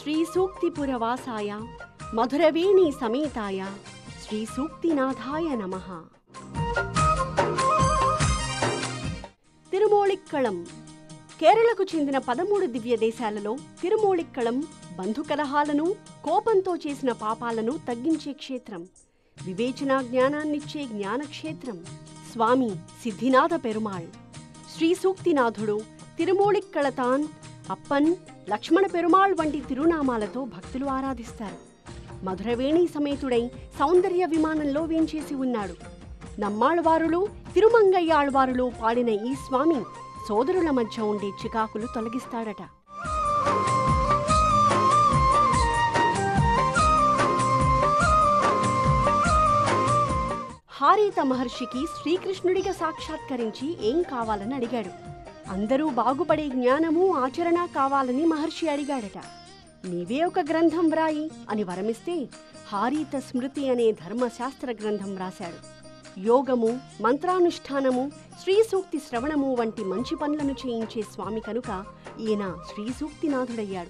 శ్రీ సూక్తిపురవాసాయ మధురవేణి సమేతాయ శ్రీ సూక్తినాథాయ నమః తిరుమోళిక్కళం కేరళకు చెందిన పదమూడు దివ్య దేశాలలో తిరుమోళిక్కళం బంధు కలహాలను కోపంతో చేసిన పాపాలను తగ్గించే క్షేత్రం వివేచన జ్ఞానాన్నిచ్చే జ్ఞానక్షేత్రం స్వామి సిద్ధినాథ పెరుమాళ్ శ్రీ సూక్తినాథుడు తిరుమూళిక్కళతాన్ అప్పన్ లక్ష్మణ పెరుమాళ్ వంటి తిరునామాలతో భక్తులు ఆరాధిస్తారు మధురవేణి సమేతుడై సౌందర్య విమానంలో వేంచేసి ఉన్నాడు నమ్మాళ్వారులు తిరుమంగయ్యాళ్వారులు పాడిన ఈ స్వామి సోదరుల మధ్య ఉండే చికాకులు తొలగిస్తాడట హారీత మహర్షికి శ్రీకృష్ణుడిగా సాక్షాత్కరించి ఏం కావాలని అడిగాడు అందరూ బాగుపడే జ్ఞానము ఆచరణ కావాలని మహర్షి అడిగాడట నీవే ఒక గ్రంథం వ్రాయి అని వరమిస్తే హారీత స్మృతి అనే ధర్మశాస్త్ర గ్రంథం రాశాడు యోగము మంత్రానుష్ఠానము శ్రీ సూక్తి శ్రవణము వంటి మంచి పనులను చేయించే స్వామి కనుక ఈయన శ్రీ సూక్తినాథుడయ్యాడు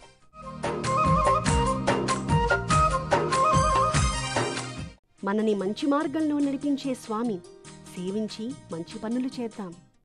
మనని మంచి మార్గంలో నడిపించే స్వామి సేవించి మంచి పనులు చేద్దాం